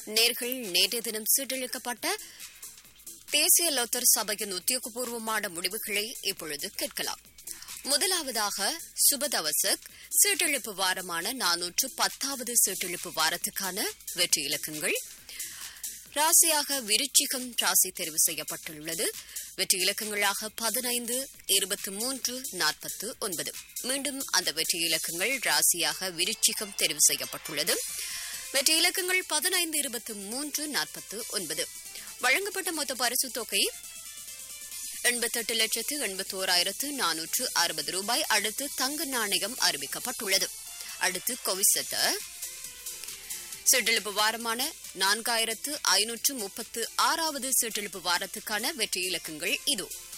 நேர்கள் நேற்றைய தினம் சீட்டளிக்கப்பட்ட தேசிய லோத்தர் சபையின் உத்தியோகபூர்வமான முடிவுகளை இப்பொழுது கேட்கலாம் முதலாவதாக சுபதவசக் சீட்டெழுப்பு வாரமான நானூற்று பத்தாவது சீட்டெழுப்பு வாரத்துக்கான வெற்றி இலக்கங்கள் ராசியாக விருச்சிகம் ராசி தெரிவு செய்யப்பட்டுள்ளது வெற்றி இலக்கங்களாக பதினைந்து இருபத்தி மூன்று நாற்பத்து ஒன்பது மீண்டும் அந்த வெற்றி இலக்கங்கள் ராசியாக விருச்சிகம் தெரிவு செய்யப்பட்டுள்ளது வெற்றி இலக்கங்கள் பதினைந்து இருபத்தி மூன்று நாற்பத்து ஒன்பது வழங்கப்பட்ட மொத்த பரிசு தொகை எண்பத்தெட்டு லட்சத்து எண்பத்தோராயிரத்து நானூற்று அறுபது ரூபாய் அடுத்து தங்க நாணயம் அறிவிக்கப்பட்டுள்ளது அடுத்து கொவிசத்த சிற்றிழுப்பு வாரமான நான்காயிரத்து ஐநூற்று முப்பத்து ஆறாவது சிற்றிழுப்பு வாரத்துக்கான வெற்றி இலக்கங்கள் இதோ